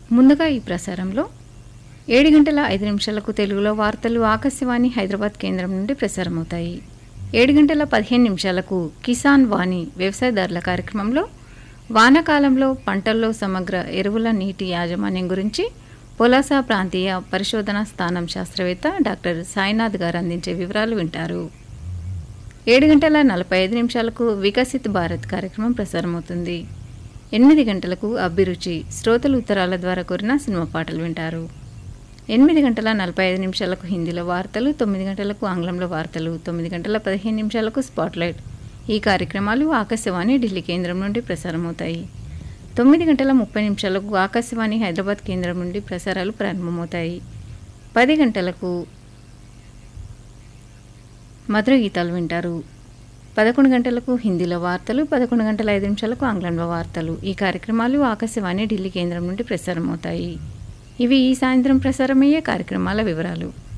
ముందుగా ఈ ప్రసారంలో ఏడు గంటల ఐదు నిమిషాలకు తెలుగులో వార్తలు ఆకాశవాణి హైదరాబాద్ కేంద్రం నుండి ప్రసారమవుతాయి ఏడు గంటల పదిహేను నిమిషాలకు కిసాన్ వాణి వ్యవసాయదారుల కార్యక్రమంలో వానాకాలంలో పంటల్లో సమగ్ర ఎరువుల నీటి యాజమాన్యం గురించి పొలాస ప్రాంతీయ పరిశోధనా స్థానం శాస్త్రవేత్త డాక్టర్ సాయినాథ్ గారు అందించే వివరాలు వింటారు ఏడు గంటల నలభై ఐదు నిమిషాలకు వికసిత్ భారత్ కార్యక్రమం ప్రసారమవుతుంది ఎనిమిది గంటలకు అభిరుచి శ్రోతలు ఉత్తరాల ద్వారా కోరిన సినిమా పాటలు వింటారు ఎనిమిది గంటల నలభై ఐదు నిమిషాలకు హిందీలో వార్తలు తొమ్మిది గంటలకు ఆంగ్లంలో వార్తలు తొమ్మిది గంటల పదిహేను నిమిషాలకు స్పాట్లైట్ ఈ కార్యక్రమాలు ఆకాశవాణి ఢిల్లీ కేంద్రం నుండి ప్రసారమవుతాయి తొమ్మిది గంటల ముప్పై నిమిషాలకు ఆకాశవాణి హైదరాబాద్ కేంద్రం నుండి ప్రసారాలు ప్రారంభమవుతాయి పది గంటలకు మధుర గీతాలు వింటారు పదకొండు గంటలకు హిందీలో వార్తలు పదకొండు గంటల ఐదు నిమిషాలకు ఆంగ్లంలో వార్తలు ఈ కార్యక్రమాలు ఆకాశవాణి ఢిల్లీ కేంద్రం నుండి ప్రసారమవుతాయి ఇవి ఈ సాయంత్రం ప్రసారమయ్యే కార్యక్రమాల వివరాలు